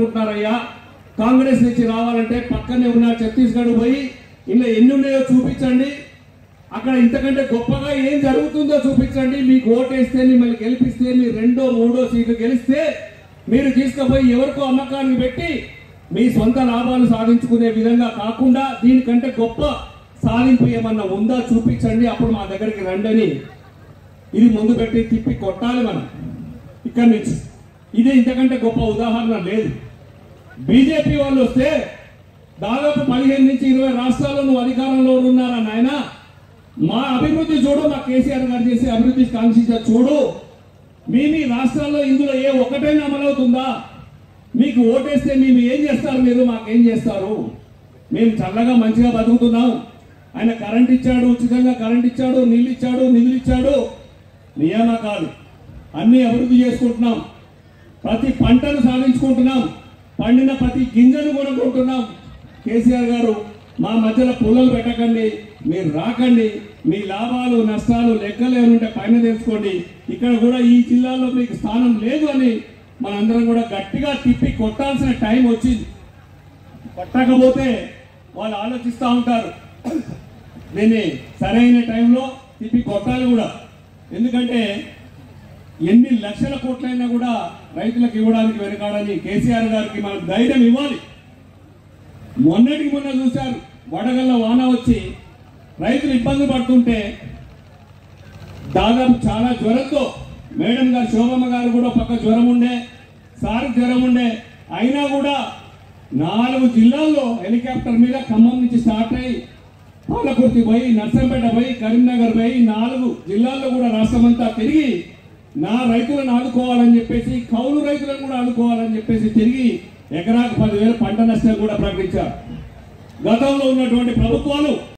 అనుకుంటున్నారయ్యా కాంగ్రెస్ నుంచి రావాలంటే పక్కనే ఉన్న ఛత్తీస్గఢ్ పోయి ఇలా ఎన్ని ఉన్నాయో చూపించండి అక్కడ ఇంతకంటే గొప్పగా ఏం జరుగుతుందో చూపించండి మీకు ఓటేస్తే మిమ్మల్ని గెలిపిస్తే మీరు రెండో మూడో సీట్లు గెలిస్తే మీరు తీసుకుపోయి ఎవరికో అమ్మకానికి పెట్టి మీ సొంత లాభాలు సాధించుకునే విధంగా కాకుండా దీనికంటే గొప్ప సాధింపు ఏమన్నా ఉందా చూపించండి అప్పుడు మా దగ్గరికి రండని ఇది ముందు పెట్టి తిప్పి కొట్టాలి మనం ఇక్కడి నుంచి ఇది ఇంతకంటే గొప్ప ఉదాహరణ లేదు బీజేపీ వాళ్ళు వస్తే దాదాపు పదిహేను నుంచి ఇరవై రాష్ట్రాల్లో నువ్వు అధికారంలో ఉన్నారా నాయన మా అభివృద్ధి చూడు మా కేసీఆర్ గారు చేసే అభివృద్ధి కాంక్షించ చూడు మీ మీ రాష్ట్రాల్లో ఇందులో ఏ ఒక్కటైనా అమలవుతుందా మీకు ఓటేస్తే మేము ఏం చేస్తారు మీరు మాకేం చేస్తారు మేము చల్లగా మంచిగా బతుకుతున్నాం ఆయన కరెంట్ ఇచ్చాడు ఉచితంగా కరెంట్ ఇచ్చాడు నీళ్ళు ఇచ్చాడు నిధులు ఇచ్చాడు నియామకాలు అన్ని అభివృద్ధి చేసుకుంటున్నాం ప్రతి పంటను సాధించుకుంటున్నాం పండిన ప్రతి గింజను కొనుక్కుంటున్నాం కేసీఆర్ గారు మా మధ్యలో పుల్లలు పెట్టకండి మీరు రాకండి మీ లాభాలు నష్టాలు లెక్కలు ఏమంటే పైన తెలుసుకోండి ఇక్కడ కూడా ఈ జిల్లాలో మీకు స్థానం లేదు అని మనందరం కూడా గట్టిగా తిప్పి కొట్టాల్సిన టైం వచ్చింది కొట్టకపోతే వాళ్ళు ఆలోచిస్తూ ఉంటారు దీన్ని సరైన టైంలో తిప్పి కొట్టాలి కూడా ఎందుకంటే ఎన్ని లక్షల కోట్లైనా కూడా రైతులకు ఇవ్వడానికి వెనకాడని కేసీఆర్ గారికి మనం ధైర్యం ఇవ్వాలి మొన్నటికి మొన్న చూశారు వడగల్ల వాన వచ్చి రైతులు ఇబ్బంది పడుతుంటే దాదాపు చాలా జ్వరంతో మేడం గారు శోభమ్మ గారు కూడా పక్క జ్వరం ఉండే సార్ జ్వరం ఉండే అయినా కూడా నాలుగు జిల్లాల్లో హెలికాప్టర్ మీద ఖమ్మం నుంచి స్టార్ట్ అయ్యి పాలకుర్తి పోయి నర్సంపేట పోయి కరీంనగర్ పోయి నాలుగు జిల్లాల్లో కూడా రాష్ట్రమంతా తిరిగి నా రైతులను ఆదుకోవాలని చెప్పేసి కౌలు రైతులను కూడా ఆదుకోవాలని చెప్పేసి తిరిగి ఎకరాకు పదివేలు పంట నష్టం కూడా ప్రకటించారు గతంలో ఉన్నటువంటి ప్రభుత్వాలు